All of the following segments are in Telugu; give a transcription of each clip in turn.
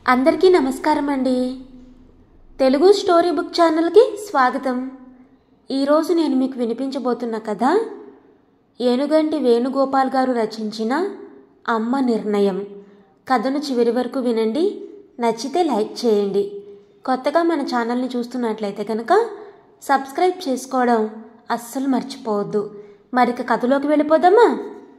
అందరికీ నమస్కారం అండి తెలుగు స్టోరీ బుక్ ఛానల్కి స్వాగతం ఈరోజు నేను మీకు వినిపించబోతున్న కథ ఏనుగంటి వేణుగోపాల్ గారు రచించిన అమ్మ నిర్ణయం కథను చివరి వరకు వినండి నచ్చితే లైక్ చేయండి కొత్తగా మన ఛానల్ని చూస్తున్నట్లయితే కనుక సబ్స్క్రైబ్ చేసుకోవడం అస్సలు మర్చిపోవద్దు మరిక కథలోకి వెళ్ళిపోదామా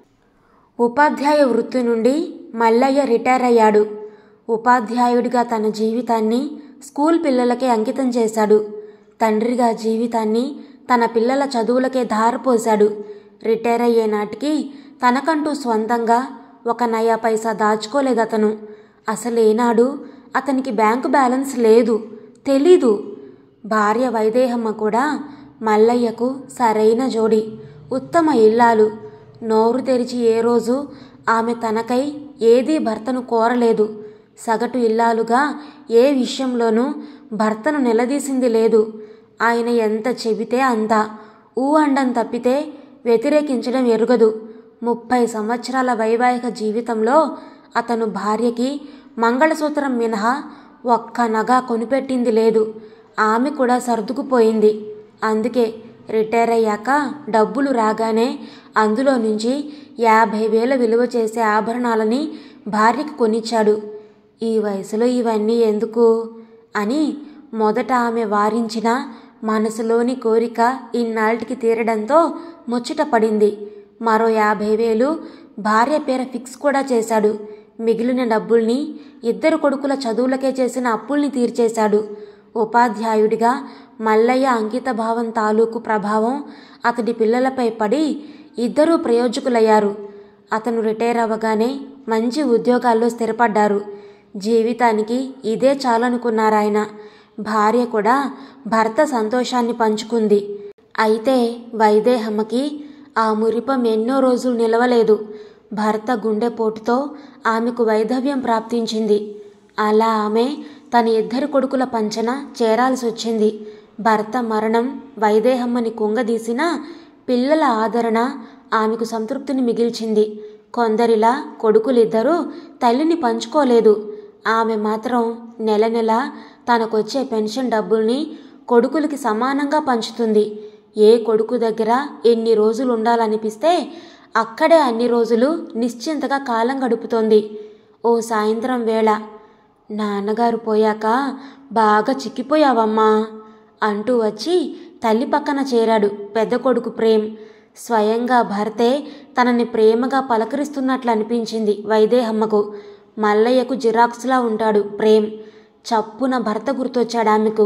ఉపాధ్యాయ వృత్తి నుండి మల్లయ్య రిటైర్ అయ్యాడు ఉపాధ్యాయుడిగా తన జీవితాన్ని స్కూల్ పిల్లలకే అంకితం చేశాడు తండ్రిగా జీవితాన్ని తన పిల్లల చదువులకే ధారపోశాడు రిటైర్ అయ్యే నాటికి తనకంటూ స్వంతంగా ఒక నయా పైసా దాచుకోలేదు అతను అసలు ఏనాడు అతనికి బ్యాంకు బ్యాలెన్స్ లేదు తెలీదు భార్య వైదేహమ్మ కూడా మల్లయ్యకు సరైన జోడి ఉత్తమ ఇల్లాలు నోరు తెరిచి ఏ రోజు ఆమె తనకై ఏదీ భర్తను కోరలేదు సగటు ఇల్లాలుగా ఏ విషయంలోనూ భర్తను నిలదీసింది లేదు ఆయన ఎంత చెబితే అంత ఊ అండం తప్పితే వ్యతిరేకించడం ఎరుగదు ముప్పై సంవత్సరాల వైవాహిక జీవితంలో అతను భార్యకి మంగళసూత్రం మినహా ఒక్క నగ కొనిపెట్టింది లేదు ఆమె కూడా సర్దుకుపోయింది అందుకే రిటైర్ అయ్యాక డబ్బులు రాగానే అందులో నుంచి యాభై వేల విలువ చేసే ఆభరణాలని భార్యకి కొనిచ్చాడు ఈ వయసులో ఇవన్నీ ఎందుకు అని మొదట ఆమె వారించిన మనసులోని కోరిక ఇన్నాళ్ళకి తీరడంతో ముచ్చట పడింది మరో యాభై వేలు భార్య పేర ఫిక్స్ కూడా చేశాడు మిగిలిన డబ్బుల్ని ఇద్దరు కొడుకుల చదువులకే చేసిన అప్పుల్ని తీర్చేశాడు ఉపాధ్యాయుడిగా మల్లయ్య అంకిత భావం తాలూకు ప్రభావం అతడి పిల్లలపై పడి ఇద్దరూ ప్రయోజకులయ్యారు అతను రిటైర్ అవ్వగానే మంచి ఉద్యోగాల్లో స్థిరపడ్డారు జీవితానికి ఇదే చాలనుకున్నారాయన భార్య కూడా భర్త సంతోషాన్ని పంచుకుంది అయితే వైదేహమ్మకి ఆ మురిపం ఎన్నో రోజులు నిలవలేదు భర్త గుండెపోటుతో ఆమెకు వైధవ్యం ప్రాప్తించింది అలా ఆమె తన ఇద్దరు కొడుకుల పంచన చేరాల్సి వచ్చింది భర్త మరణం వైదేహమ్మని కుంగదీసిన పిల్లల ఆదరణ ఆమెకు సంతృప్తిని మిగిల్చింది కొందరిలా కొడుకులిద్దరూ తల్లిని పంచుకోలేదు ఆమె మాత్రం నెల నెల తనకొచ్చే పెన్షన్ డబ్బుల్ని కొడుకులకి సమానంగా పంచుతుంది ఏ కొడుకు దగ్గర ఎన్ని రోజులు ఉండాలనిపిస్తే అక్కడే అన్ని రోజులు నిశ్చింతగా కాలం గడుపుతోంది ఓ సాయంత్రం వేళ నాన్నగారు పోయాక బాగా చిక్కిపోయావమ్మా అంటూ వచ్చి తల్లి పక్కన చేరాడు పెద్ద కొడుకు ప్రేమ్ స్వయంగా భర్తే తనని ప్రేమగా పలకరిస్తున్నట్లు అనిపించింది వైదేహమ్మకు మల్లయ్యకు జిరాక్స్లా ఉంటాడు ప్రేమ్ చప్పున భర్త గుర్తొచ్చాడు ఆమెకు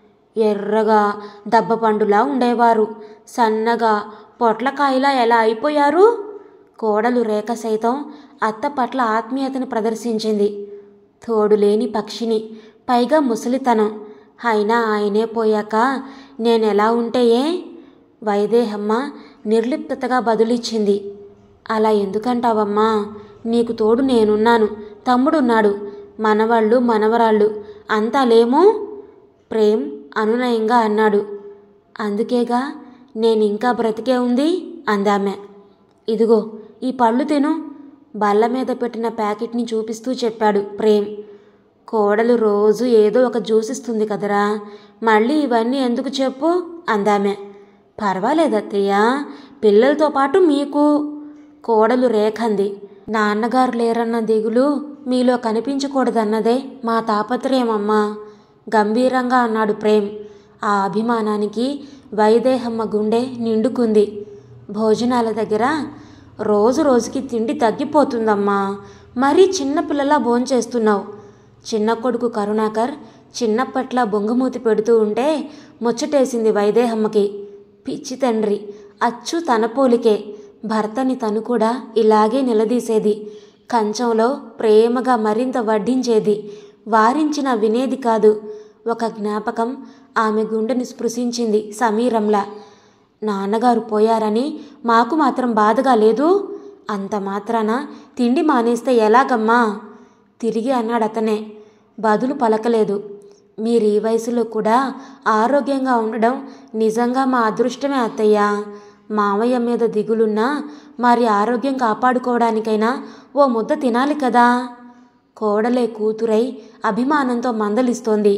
ఎర్రగా దబ్బపండులా ఉండేవారు సన్నగా పొట్లకాయలా ఎలా అయిపోయారు కోడలు రేఖ సైతం అత్త పట్ల ఆత్మీయతను ప్రదర్శించింది తోడులేని పక్షిని పైగా ముసలితనం అయినా ఆయనే పోయాక నేనెలా ఉంటేయే వైదేహమ్మ నిర్లిప్తగా బదులిచ్చింది అలా ఎందుకంటావమ్మా నీకు తోడు నేనున్నాను తమ్ముడున్నాడు మనవాళ్ళు మనవరాళ్ళు అంతా లేమో ప్రేమ్ అనునయంగా అన్నాడు అందుకేగా నేనింకా బ్రతికే ఉంది అందామె ఇదిగో ఈ పళ్ళు తిను బల్ల మీద పెట్టిన ప్యాకెట్ని చూపిస్తూ చెప్పాడు ప్రేమ్ కోడలు రోజు ఏదో ఒక జ్యూస్ ఇస్తుంది కదరా మళ్ళీ ఇవన్నీ ఎందుకు చెప్పు అందామె పర్వాలేదత్తయ్య పిల్లలతో పాటు మీకు కోడలు రేఖంది నాన్నగారు లేరన్న దిగులు మీలో కనిపించకూడదన్నదే మా తాపత్రయమమ్మా గంభీరంగా అన్నాడు ప్రేమ్ ఆ అభిమానానికి వైదేహమ్మ గుండె నిండుకుంది భోజనాల దగ్గర రోజు రోజుకి తిండి తగ్గిపోతుందమ్మా మరీ చిన్నపిల్లలా భోంచేస్తున్నావు చిన్న కొడుకు కరుణాకర్ చిన్నప్పట్లా బొంగుమూతి పెడుతూ ఉంటే ముచ్చటేసింది వైదేహమ్మకి పిచ్చి తండ్రి అచ్చు తన పోలికే భర్తని తను కూడా ఇలాగే నిలదీసేది కంచంలో ప్రేమగా మరింత వడ్డించేది వారించిన వినేది కాదు ఒక జ్ఞాపకం ఆమె గుండెని స్పృశించింది సమీరంలా నాన్నగారు పోయారని మాకు మాత్రం బాధగా లేదు అంత మాత్రాన తిండి మానేస్తే ఎలాగమ్మా తిరిగి అన్నాడు అతనే బదులు పలకలేదు మీరు ఈ వయసులో కూడా ఆరోగ్యంగా ఉండడం నిజంగా మా అదృష్టమే అత్తయ్య మావయ్య మీద దిగులున్నా మరి ఆరోగ్యం కాపాడుకోవడానికైనా ఓ ముద్ద తినాలి కదా కోడలే కూతురై అభిమానంతో మందలిస్తోంది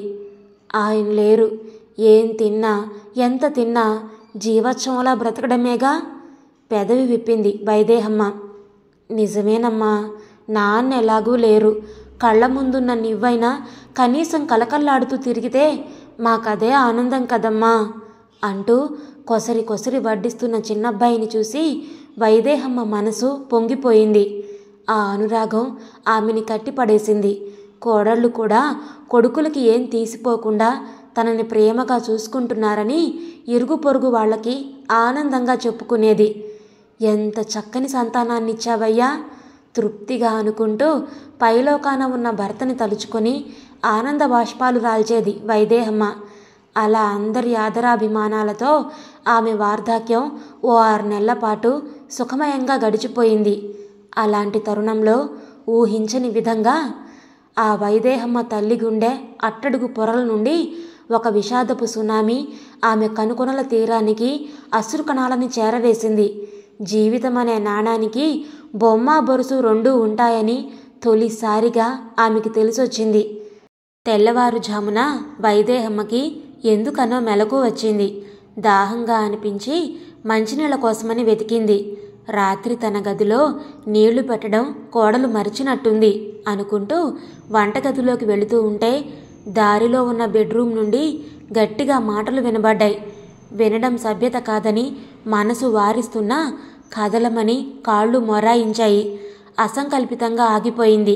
ఆయన లేరు ఏం తిన్నా ఎంత తిన్నా జీవోత్సవంలా బ్రతకడమేగా పెదవి విప్పింది వైదేహమ్మ నిజమేనమ్మా నాన్న ఎలాగూ లేరు కళ్ళ ముందున్న నివ్వైనా కనీసం కలకల్లాడుతూ తిరిగితే మాకదే ఆనందం కదమ్మా అంటూ కొసరి కొసరి వడ్డిస్తున్న చిన్నబ్బాయిని చూసి వైదేహమ్మ మనసు పొంగిపోయింది ఆ అనురాగం ఆమెని కట్టిపడేసింది కోడళ్ళు కూడా కొడుకులకి ఏం తీసిపోకుండా తనని ప్రేమగా చూసుకుంటున్నారని ఇరుగు పొరుగు వాళ్ళకి ఆనందంగా చెప్పుకునేది ఎంత చక్కని సంతానాన్నిచ్చావయ్యా తృప్తిగా అనుకుంటూ పైలోకాన ఉన్న భర్తని తలుచుకొని ఆనంద బాష్పాలు రాల్చేది వైదేహమ్మ అలా అందరి ఆదరాభిమానాలతో ఆమె వార్ధక్యం ఓ ఆరు నెలల పాటు సుఖమయంగా గడిచిపోయింది అలాంటి తరుణంలో ఊహించని విధంగా ఆ వైదేహమ్మ తల్లి గుండె అట్టడుగు పొరల నుండి ఒక విషాదపు సునామీ ఆమె కనుకొనల తీరానికి అశ్రుకణాలని చేరవేసింది జీవితం అనే నాణానికి బొమ్మ బొరుసు రెండూ ఉంటాయని తొలిసారిగా ఆమెకి తెలిసొచ్చింది తెల్లవారుజామున వైదేహమ్మకి ఎందుకనో మెలకు వచ్చింది దాహంగా అనిపించి మంచినీళ్ళ కోసమని వెతికింది రాత్రి తన గదిలో నీళ్లు పెట్టడం కోడలు మరిచినట్టుంది అనుకుంటూ వంటగదిలోకి వెళుతూ ఉంటే దారిలో ఉన్న బెడ్రూమ్ నుండి గట్టిగా మాటలు వినబడ్డాయి వినడం సభ్యత కాదని మనసు వారిస్తున్నా కదలమని కాళ్ళు మొరాయించాయి అసంకల్పితంగా ఆగిపోయింది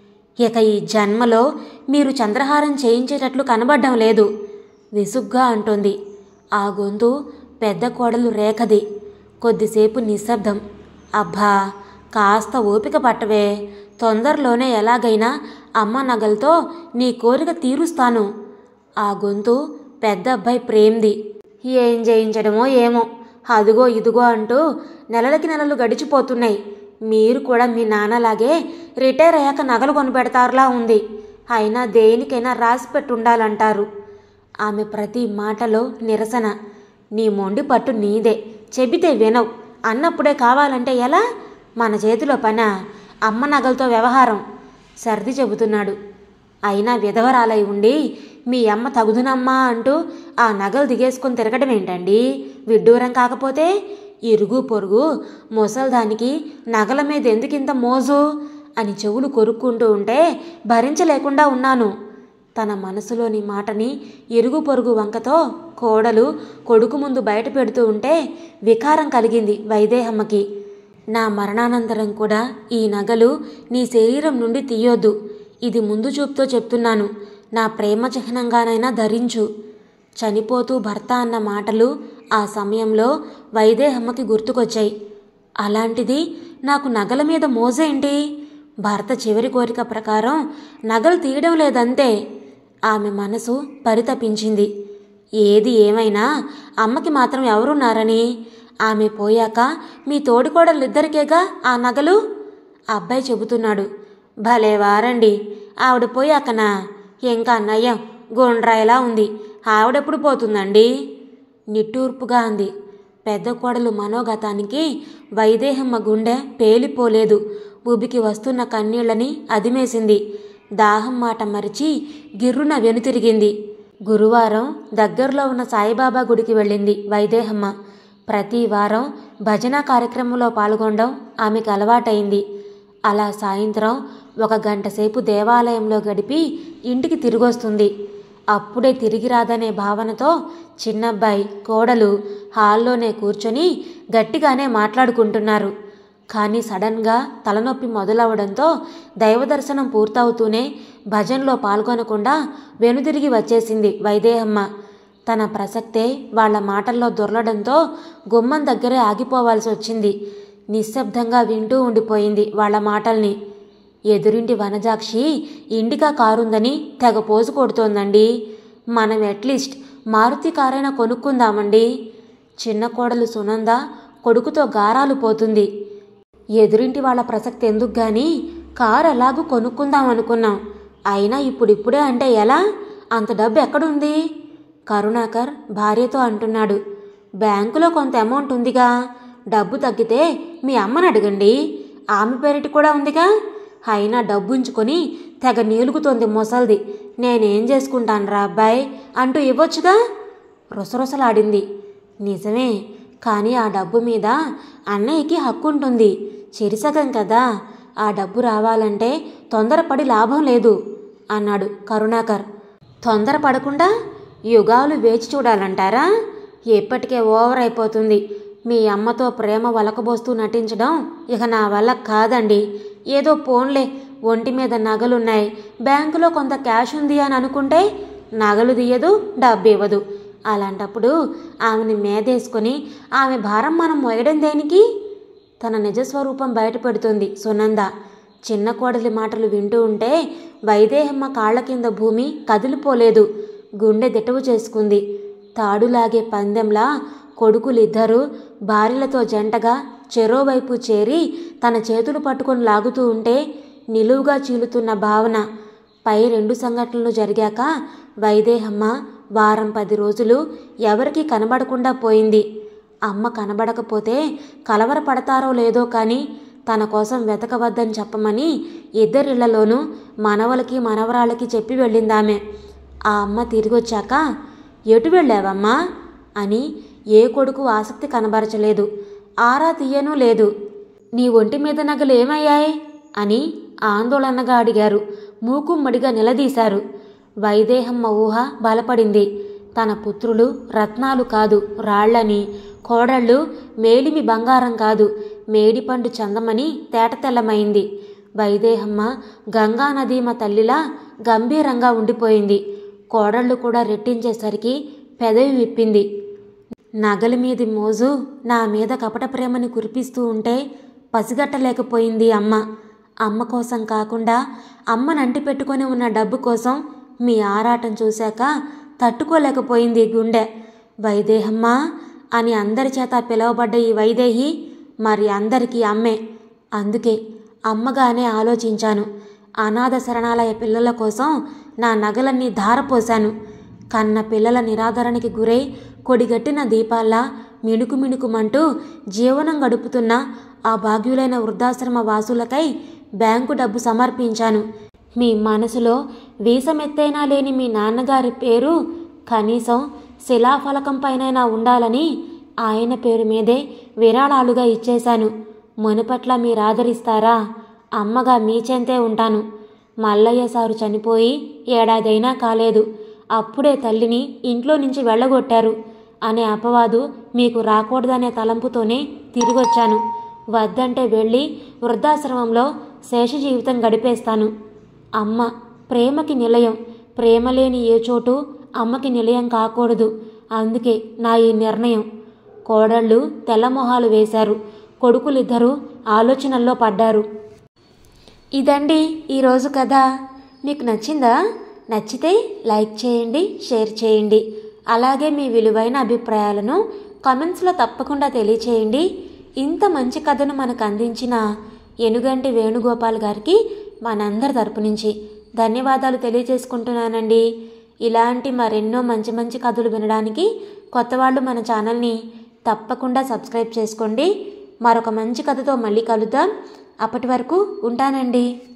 ఇక ఈ జన్మలో మీరు చంద్రహారం చేయించేటట్లు కనబడ్డం లేదు విసుగ్గా అంటోంది ఆ గొంతు పెద్ద కోడలు రేఖది కొద్దిసేపు నిశ్శబ్దం అబ్బా కాస్త ఓపిక పట్టవే తొందరలోనే ఎలాగైనా అమ్మ నగలతో నీ కోరిక తీరుస్తాను ఆ గొంతు పెద్ద అబ్బాయి ప్రేమ్ది ఏం చేయించడమో ఏమో అదుగో ఇదిగో అంటూ నెలలకి నెలలు గడిచిపోతున్నాయి మీరు కూడా మీ నాన్నలాగే రిటైర్ అయ్యాక నగలు కొనిపెడతారులా ఉంది అయినా దేనికైనా రాసి పెట్టుండాలంటారు ఆమె ప్రతి మాటలో నిరసన నీ మొండి పట్టు నీదే చెబితే వినవు అన్నప్పుడే కావాలంటే ఎలా మన చేతిలో పనా అమ్మ నగలతో వ్యవహారం సర్ది చెబుతున్నాడు అయినా విధవరాలై ఉండి మీ అమ్మ తగుదునమ్మా అంటూ ఆ నగలు దిగేసుకొని తిరగడం ఏంటండి విడ్డూరం కాకపోతే ఇరుగు పొరుగు ముసల్దానికి నగల మీద ఎందుకింత మోజు అని చెవులు కొరుక్కుంటూ ఉంటే భరించలేకుండా ఉన్నాను తన మనసులోని మాటని ఇరుగు పొరుగు వంకతో కోడలు కొడుకు ముందు బయట పెడుతూ ఉంటే వికారం కలిగింది వైదేహమ్మకి నా మరణానంతరం కూడా ఈ నగలు నీ శరీరం నుండి తీయొద్దు ఇది ముందు చూపుతో చెప్తున్నాను నా ప్రేమ చిహ్నంగానైనా ధరించు చనిపోతూ భర్త అన్న మాటలు ఆ సమయంలో వైదేహమ్మకి గుర్తుకొచ్చాయి అలాంటిది నాకు నగల మీద మోజేంటి భర్త చివరి కోరిక ప్రకారం నగలు తీయడం లేదంతే ఆమె మనసు పరితపించింది ఏది ఏమైనా అమ్మకి మాత్రం ఎవరున్నారని ఆమె పోయాక మీ తోడికోడలిద్దరికేగా ఆ నగలు అబ్బాయి చెబుతున్నాడు భలే వారండి ఆవిడ పోయాకనా ఇంకా నయ్యం గుండ్రాయిలా ఉంది ఆవిడెప్పుడు పోతుందండి నిట్టూర్పుగా అంది పెద్ద కోడలు మనోగతానికి వైదేహమ్మ గుండె పేలిపోలేదు ఉబికి వస్తున్న కన్నీళ్లని అదిమేసింది దాహం మాట మరిచి గిర్రున వెనుతిరిగింది గురువారం దగ్గరలో ఉన్న సాయిబాబా గుడికి వెళ్ళింది వైదేహమ్మ ప్రతి వారం భజన కార్యక్రమంలో పాల్గొనడం ఆమెకు అలవాటైంది అలా సాయంత్రం ఒక గంట సేపు దేవాలయంలో గడిపి ఇంటికి తిరిగొస్తుంది అప్పుడే తిరిగి రాదనే భావనతో చిన్నబ్బాయి కోడలు హాల్లోనే కూర్చొని గట్టిగానే మాట్లాడుకుంటున్నారు కానీ సడన్గా తలనొప్పి మొదలవడంతో దైవదర్శనం పూర్తవుతూనే భజన్లో పాల్గొనకుండా వెనుదిరిగి వచ్చేసింది వైదేహమ్మ తన ప్రసక్తే వాళ్ల మాటల్లో దొర్లడంతో గుమ్మం దగ్గరే ఆగిపోవాల్సి వచ్చింది నిశ్శబ్దంగా వింటూ ఉండిపోయింది వాళ్ల మాటల్ని ఎదురింటి వనజాక్షి ఇండికా కారుందని తెగ పోజు కొడుతోందండి మనం అట్లీస్ట్ మారుతి కారైనా కొనుక్కుందామండి చిన్న కోడలు సునంద కొడుకుతో గారాలు పోతుంది ఎదురింటి వాళ్ళ ప్రసక్తి ఎందుకు గాని కారు ఎలాగూ కొనుక్కుందాం అనుకున్నాం అయినా ఇప్పుడిప్పుడే అంటే ఎలా అంత డబ్బు ఎక్కడుంది కరుణాకర్ భార్యతో అంటున్నాడు బ్యాంకులో కొంత అమౌంట్ ఉందిగా డబ్బు తగ్గితే మీ అమ్మని అడగండి ఆమె పేరిటి కూడా ఉందిగా అయినా డబ్బుంచుకొని తెగ నీలుగుతోంది ముసల్ది నేనేం చేసుకుంటాను రా అబ్బాయి అంటూ ఇవ్వొచ్చుగా రుసరుసలాడింది నిజమే కానీ ఆ డబ్బు మీద అన్నయ్యకి హక్కు ఉంటుంది చెరిసగం కదా ఆ డబ్బు రావాలంటే తొందరపడి లాభం లేదు అన్నాడు కరుణాకర్ తొందరపడకుండా యుగాలు వేచి చూడాలంటారా ఎప్పటికే ఓవర్ అయిపోతుంది మీ అమ్మతో ప్రేమ వలకబోస్తూ నటించడం ఇక నా వల్ల కాదండి ఏదో పోన్లే ఒంటి మీద నగలున్నాయి బ్యాంకులో కొంత క్యాష్ ఉంది అని అనుకుంటే నగలు తీయదు డబ్బు ఇవ్వదు అలాంటప్పుడు ఆమెని మేదేసుకొని ఆమె భారం మనం మోయడం దేనికి తన నిజస్వరూపం బయటపెడుతుంది సునంద చిన్న కోడలి మాటలు వింటూ ఉంటే వైదేహమ్మ కాళ్ల కింద భూమి కదిలిపోలేదు గుండె దిటవు చేసుకుంది తాడులాగే పందెంలా కొడుకులిద్దరూ భార్యలతో జంటగా చెరోవైపు చేరి తన చేతులు పట్టుకొని లాగుతూ ఉంటే నిలువుగా చీలుతున్న భావన పై రెండు సంఘటనలు జరిగాక వైదేహమ్మ వారం పది రోజులు ఎవరికీ కనబడకుండా పోయింది అమ్మ కనబడకపోతే కలవరపడతారో లేదో కానీ తన కోసం వెతకవద్దని చెప్పమని ఇద్దరిళ్లలోనూ మనవలకి మనవరాళ్ళకి చెప్పి వెళ్ళిందామె ఆ అమ్మ తిరిగొచ్చాక ఎటు వెళ్ళావమ్మా అని ఏ కొడుకు ఆసక్తి కనబరచలేదు ఆరా తీయనూ లేదు నీ ఒంటి మీద నగలు ఏమయ్యాయి అని ఆందోళనగా అడిగారు మూకుమ్మడిగా నిలదీశారు వైదేహమ్మ ఊహ బలపడింది తన పుత్రులు రత్నాలు కాదు రాళ్లని కోడళ్ళు మేలిమి బంగారం కాదు మేడిపండు చందమని తేటతెల్లమైంది వైదేహమ్మ గంగానదీమ తల్లిలా గంభీరంగా ఉండిపోయింది కోడళ్ళు కూడా రెట్టించేసరికి పెదవి విప్పింది నగలి మీది మోజు నా మీద కపట ప్రేమని కురిపిస్తూ ఉంటే పసిగట్టలేకపోయింది అమ్మ అమ్మ కోసం కాకుండా అమ్మని అంటి పెట్టుకొని ఉన్న డబ్బు కోసం మీ ఆరాటం చూశాక తట్టుకోలేకపోయింది గుండె వైదేహమ్మ అని అందరి చేత పిలువబడ్డ ఈ వైదేహి మరి అందరికీ అమ్మే అందుకే అమ్మగానే ఆలోచించాను అనాథ శరణాలయ పిల్లల కోసం నా నగలన్నీ ధారపోశాను కన్న పిల్లల నిరాదరణకి గురై కొడిగట్టిన దీపాల్లా మిణుకు మిణుకుమంటూ జీవనం గడుపుతున్న ఆ భాగ్యులైన వృద్ధాశ్రమ వాసులకై బ్యాంకు డబ్బు సమర్పించాను మీ మనసులో వీసమెత్తైనా లేని మీ నాన్నగారి పేరు కనీసం శిలాఫలకం పైనైనా ఉండాలని ఆయన పేరు మీదే విరాళాలుగా ఇచ్చేశాను మునుపట్ల మీరు ఆదరిస్తారా అమ్మగా మీ చెంతే ఉంటాను మల్లయ్య సారు చనిపోయి ఏడాదైనా కాలేదు అప్పుడే తల్లిని ఇంట్లో నుంచి వెళ్ళగొట్టారు అనే అపవాదు మీకు రాకూడదనే తలంపుతోనే తిరిగొచ్చాను వద్దంటే వెళ్ళి వృద్ధాశ్రమంలో శేష జీవితం గడిపేస్తాను అమ్మ ప్రేమకి నిలయం ప్రేమ లేని ఏ చోటు అమ్మకి నిలయం కాకూడదు అందుకే నా ఈ నిర్ణయం కోడళ్ళు తెల్లమొహాలు వేశారు కొడుకులిద్దరూ ఆలోచనల్లో పడ్డారు ఇదండి ఈరోజు కథ మీకు నచ్చిందా నచ్చితే లైక్ చేయండి షేర్ చేయండి అలాగే మీ విలువైన అభిప్రాయాలను కామెంట్స్లో తప్పకుండా తెలియచేయండి ఇంత మంచి కథను మనకు అందించిన ఎనుగంటి వేణుగోపాల్ గారికి మనందరి తరపు నుంచి ధన్యవాదాలు తెలియజేసుకుంటున్నానండి ఇలాంటి మరెన్నో మంచి మంచి కథలు వినడానికి కొత్త వాళ్ళు మన ఛానల్ని తప్పకుండా సబ్స్క్రైబ్ చేసుకోండి మరొక మంచి కథతో మళ్ళీ కలుద్దాం అప్పటి వరకు ఉంటానండి